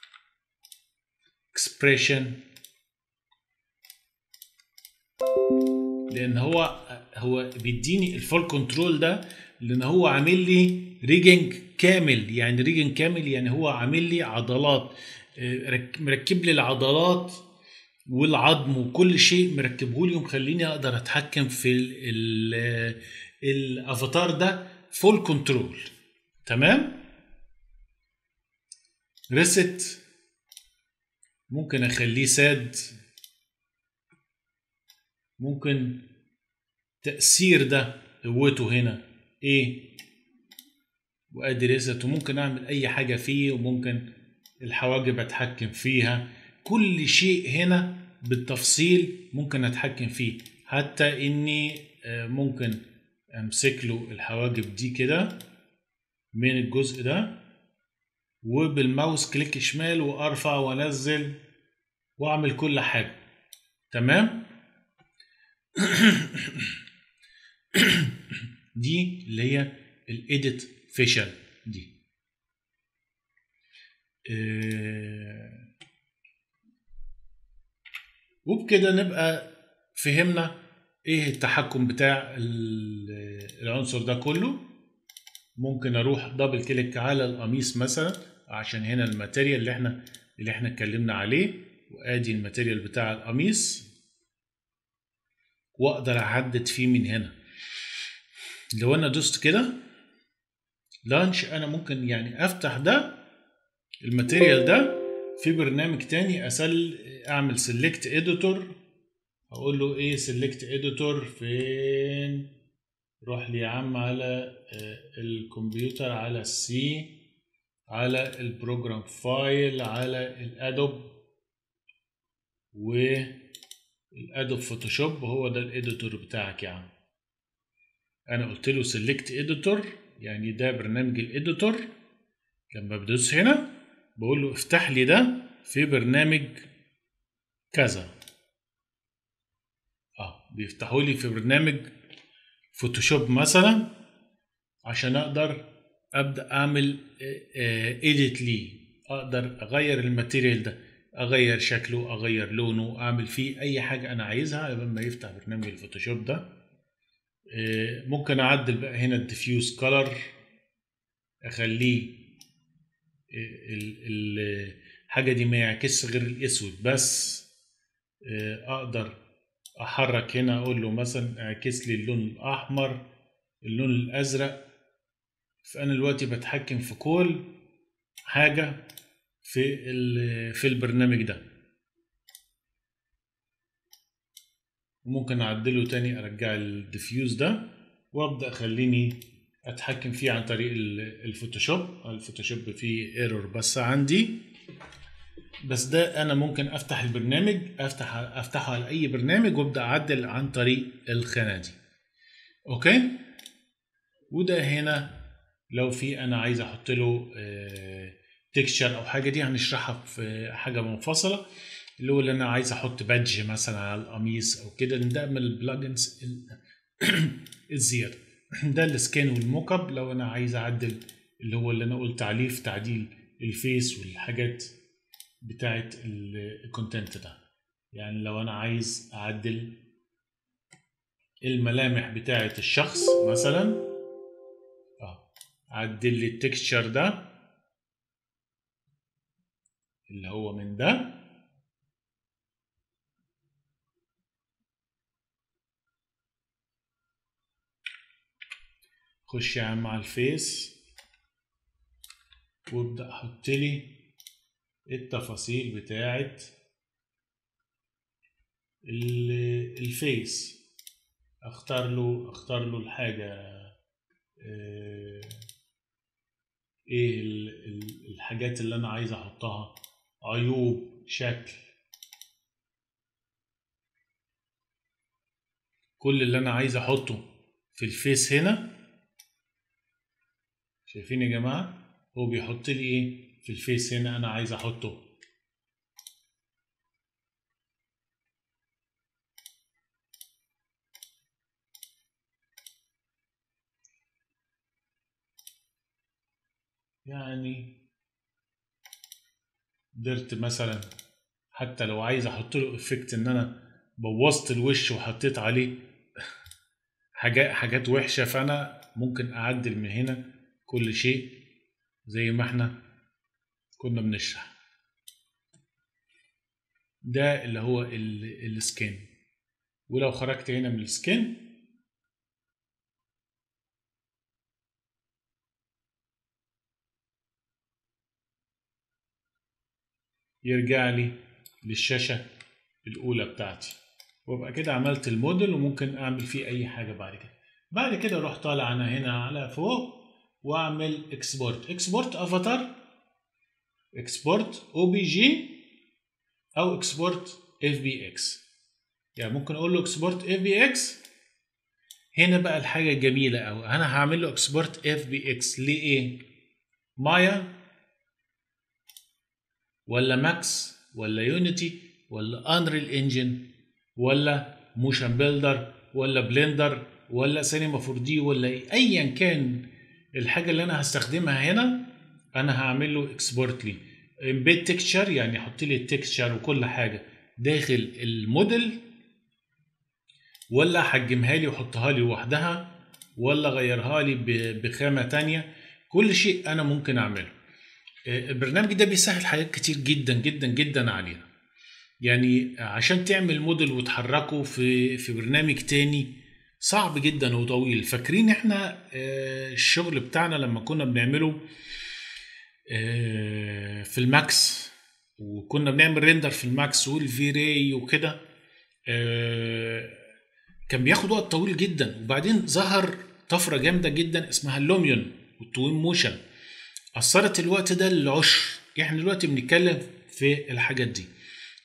expression لان هو هو بيديني الفول كنترول ده لان هو عامل لي ريجنج كامل يعني ريجنج كامل يعني هو عامل لي عضلات مركب لي العضلات والعظم وكل شيء مركبه لي ومخليني اقدر اتحكم في ال ال الافاتار ده فول كنترول تمام ريست ممكن اخليه ساد ممكن تأثير ده قوته هنا ايه وادي ريست وممكن اعمل اي حاجة فيه وممكن الحواجب اتحكم فيها كل شيء هنا بالتفصيل ممكن اتحكم فيه حتى اني ممكن امسك له الحواجب دي كده من الجزء ده وبالماوس كليك شمال وارفع وانزل واعمل كل حاجه تمام دي اللي هي الايديت فيشل دي إيه وبكده نبقى فهمنا ايه التحكم بتاع العنصر ده كله ممكن اروح دبل كليك على القميص مثلا عشان هنا الماتيريال اللي احنا اللي احنا اتكلمنا عليه وادي الماتيريال بتاع القميص واقدر احدد فيه من هنا لو انا دوست كده لانش انا ممكن يعني افتح ده الماتيريال ده في برنامج تاني اسل اعمل سيلكت اديتور اقول له ايه سيلكت اديتور فين روح لي يا عم على الكمبيوتر على السي على البروجرام فايل على الادوب والادوب فوتوشوب هو ده الاديتور بتاعك يا عم انا قلت له سيلكت اديتور يعني ده برنامج الاديتور لما بدوس هنا بقول له افتح لي ده في برنامج كذا اه بيفتحوا لي في برنامج فوتوشوب مثلا عشان اقدر ابدا اعمل ايديت ليه اقدر اغير الماتيريال ده اغير شكله اغير لونه اعمل فيه اي حاجه انا عايزها قبل ما يفتح برنامج الفوتوشوب ده ممكن اعدل بقى هنا الديفيوز كولر اخليه الحاجه دي ما يعكسش غير الاسود بس اقدر احرك هنا اقول له مثلا اعكس لي اللون الاحمر اللون الازرق فانا دلوقتي بتحكم في كل حاجه في في البرنامج ده ممكن اعدله تاني ارجع الديفيوز ده وابدا اخليني اتحكم فيه عن طريق الفوتوشوب الفوتوشوب فيه ايرور بس عندي بس ده انا ممكن افتح البرنامج افتح افتحه على اي برنامج وابدا اعدل عن طريق الخانه دي اوكي وده هنا لو في انا عايز احط له تكشر او حاجه دي هنشرحها في حاجه منفصله اللي هو اللي انا عايز احط بادج مثلا على القميص او كده ده من البلجنز الزياده ده السكان والموك اب لو انا عايز اعدل اللي هو اللي انا قلت عليه في تعديل الفيس والحاجات بتاعه الكونتنت ده يعني لو انا عايز اعدل الملامح بتاعه الشخص مثلا اه اعدل لي التكستشر ده اللي هو من ده خش يا عم على الفيس وابدأ احط لي التفاصيل بتاعت الفيس اختار له اختار له الحاجة ايه الحاجات اللي انا عايز احطها عيوب شكل كل اللي انا عايز احطه في الفيس هنا شايفين يا جماعة هو بيحط لي ايه في الفيس هنا انا عايز احطه يعني قدرت مثلا حتى لو عايز احط له افكت ان انا بوظت الوش وحطيت عليه حاجات حاجات وحشه فانا ممكن اعدل من هنا كل شيء زي ما احنا كنا بنشرح ده اللي هو السكان ولو خرجت هنا من السكان يرجع لي للشاشة الأولى بتاعتي وابقى كده عملت الموديل وممكن أعمل فيه أي حاجة بعد كده بعد كده أروح طالع أنا هنا على فوق وأعمل إكسبورت إكسبورت أفاتار إكسبورت أو بي جي أو إكسبورت اف بي إكس يعني ممكن أقول له إكسبورت اف بي إكس هنا بقى الحاجة الجميلة أوي أنا هعمل له إكسبورت اف بي إكس لإيه؟ مايا ولا ماكس ولا يونيتي ولا انريل انجن ولا موشن بيلدر ولا بلندر ولا سينما 4 دي ولا ايا كان الحاجه اللي انا هستخدمها هنا انا هعمل له اكسبورت لي امبيد تكتشر يعني يحط لي التكتشر وكل حاجه داخل الموديل ولا حجمها لي وحطها لي لوحدها ولا غيرها لي بخامه تانية كل شيء انا ممكن اعمله البرنامج ده بيسهل حاجات كتير جدا جدا جدا علينا يعني عشان تعمل موديل وتحركه في في برنامج تاني صعب جدا وطويل فاكرين احنا الشغل بتاعنا لما كنا بنعمله في الماكس وكنا بنعمل ريندر في الماكس والفيري وكده كان بياخد وقت طويل جدا وبعدين ظهر طفره جامده جدا اسمها اللوميون والتوين موشن اثرت الوقت ده للعشر احنا دلوقتي بنتكلم في الحاجات دي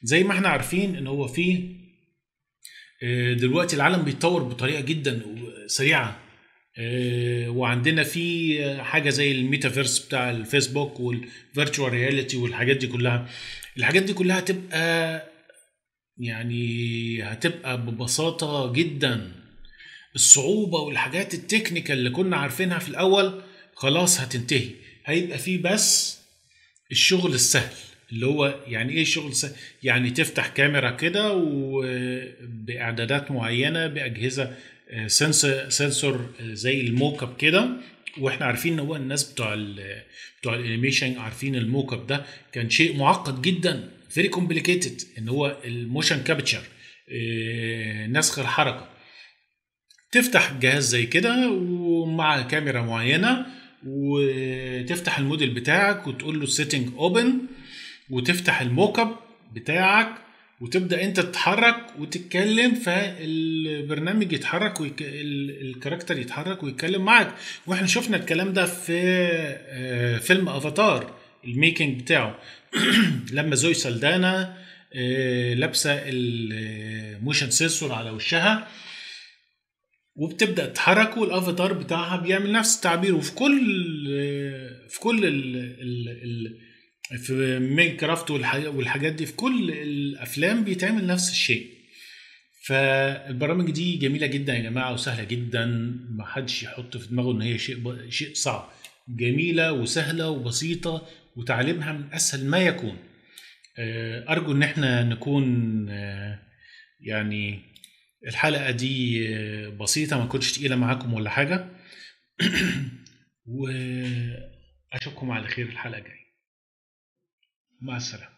زي ما احنا عارفين ان هو في آه، دلوقتي العالم بيتطور بطريقه جدا سريعه آه، وعندنا في حاجه زي الميتافيرس بتاع الفيسبوك والفيرتشوال رياليتي والحاجات دي كلها الحاجات دي كلها هتبقى يعني هتبقى ببساطه جدا الصعوبه والحاجات التكنيكال اللي كنا عارفينها في الاول خلاص هتنتهي هيبقى في بس الشغل السهل اللي هو يعني ايه الشغل السهل يعني تفتح كاميرا كده وباعدادات معينه باجهزه آه، سنسور سنسور زي الموك اب كده واحنا عارفين ان هو الناس بتوع ال بتوع الانيميشن عارفين الموك اب ده كان شيء معقد جدا فيري كومبليكيتد ان هو الموشن كابتشر نسخ الحركه تفتح جهاز زي كده ومع كاميرا معينه وتفتح الموديل بتاعك وتقول له سيتنج اوبن وتفتح الموك اب بتاعك وتبدا انت تتحرك وتتكلم فالبرنامج يتحرك ويك... ال- الكاركتر يتحرك ويتكلم معاك واحنا شفنا الكلام ده في آه، فيلم افاتار الميكنج بتاعه لما زوي سلدانا آه، لابسه الموشن سنسور على وشها وبتبدا تتحرك والافاتار بتاعها بيعمل نفس التعبير وفي كل في كل ال ال ال في مين كرافت والح- والحاجات دي في كل الافلام بيتعمل نفس الشيء فالبرامج دي جميله جدا يا جماعه وسهله جدا ما حدش يحط في دماغه ان هي شيء ب- شيء صعب جميله وسهله وبسيطه وتعليمها من اسهل ما يكون آه، ارجو ان احنا نكون آه، يعني الحلقه دي آه، بسيطه ما كنتش تقيله معاكم ولا حاجه واشوفكم على خير الحلقه الجايه مع السلامه